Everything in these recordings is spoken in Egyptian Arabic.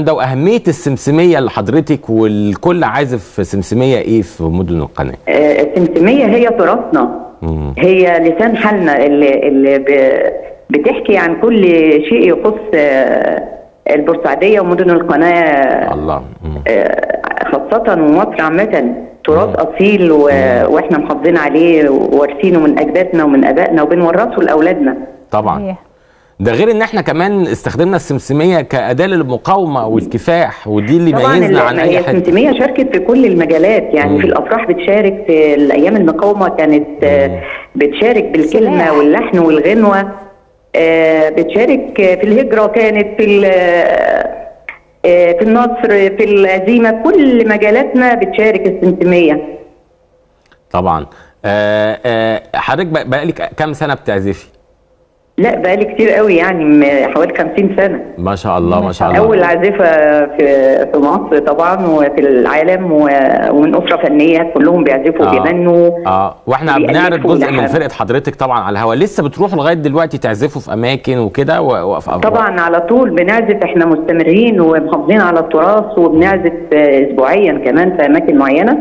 ده واهميه السمسميه لحضرتك والكل عازف سمسميه ايه في مدن القناه آه، السمسمية هي تراثنا مم. هي لسان حالنا اللي, اللي ب- بتحكي عن كل شيء يخص آه، البورسعيدية ومدن القناة الله مم. آه، خاصة ومصر عامة تراث أصيل و... وإحنا محافظين عليه ووارثينه من أجدادنا ومن آبائنا وبنورثه لأولادنا طبعا صحيح. ده غير ان احنا كمان استخدمنا السمسميه كاداه للمقاومه والكفاح ودي اللي طبعا يميزنا ال- عن ما اي هي حد السمسمية شاركت في كل المجالات يعني مم. في الأفراح بتشارك في الأيام المقاومة كانت آه، بتشارك بالكلمة سلاح. واللحن والغنوة آه، بتشارك في الهجرة كانت في ال- آه، في النصر في العزيمة كل مجالاتنا بتشارك السمسمية طبعا آه آه حضرتك بق- بقالك كام سنه بتعزفي لا بقالي كتير قوي يعني م- حوالي 50 سنة ما شاء الله ما شاء الله أول عازفة في في مصر طبعا وفي العالم و- ومن أسرة فنية كلهم بيعزفوا آه. وبيغنوا اه واحنا بيألفوا بنعرض جزء من لحن. فرقه حضرتك طبعا على الهواء لسه بتروحوا لغايه دلوقتي تعزفوا في اماكن وكده و- وفي أفراح؟ طبعا على طول بنعزف احنا مستمرين ومحافظين على التراث وبنعزف آه، اسبوعيا كمان في اماكن معينه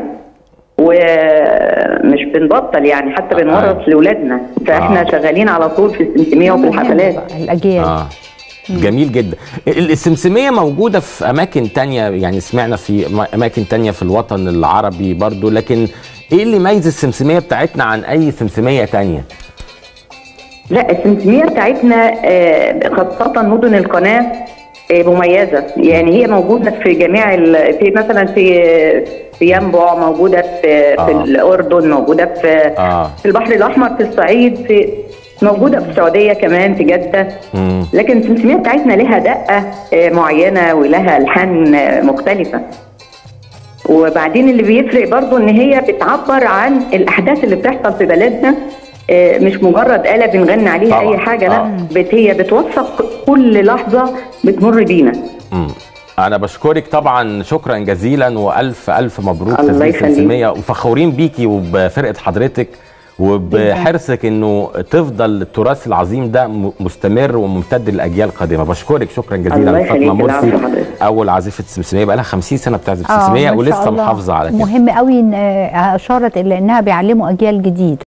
ومش بنبطل يعني حتى آه. بنورث لاولادنا فاحنا آه. شغالين على طول في السمسميه وفي الحفلات الاجيال اه جميل جدا ال- السمسمية موجودة في أماكن تانية يعني سمعنا في م- أماكن تانية في الوطن العربي برضو لكن إيه اللي يميز السمسمية بتاعتنا عن أي سمسمية تانية؟ لا السمسميه بتاعتنا آه، خاصه مدن القناه آه، مميزه يعني هي موجوده في جميع ال- في مثلا في في ينبع موجوده في في آه. الاردن موجوده في آه في البحر الاحمر في الصعيد في موجوده في السعوديه كمان في جده مم. لكن السمسميه بتاعتنا لها دقه آه، معينه ولها الحان آه، مختلفه وبعدين اللي بيفرق برضو ان هي بتعبر عن الاحداث اللي بتحصل في بلدنا آه، مش مجرد آلة بنغني عليها طبعاً. أي حاجة لا آه. بت هي بتوثق كل لحظة بتمر بينا مم. أنا بشكرك طبعا شكرا جزيلا وألف ألف مبروك الله تسجيل يخليك. السمسمية وفخورين بيكي وبفرقة حضرتك وبحرصك انه تفضل التراث العظيم ده م- مستمر وممتد لاجيال قادمه بشكرك شكرا الله جزيلا يخليك، فاطمه العفو مرسي حضرتك. اول عازفه سمسميه بقى لها 50 سنه بتعزف آه، سمسميه ما شاء ولسه الله. محافظه على كده مهم قوي ان آه، اشارت الى انها بيعلموا اجيال جديده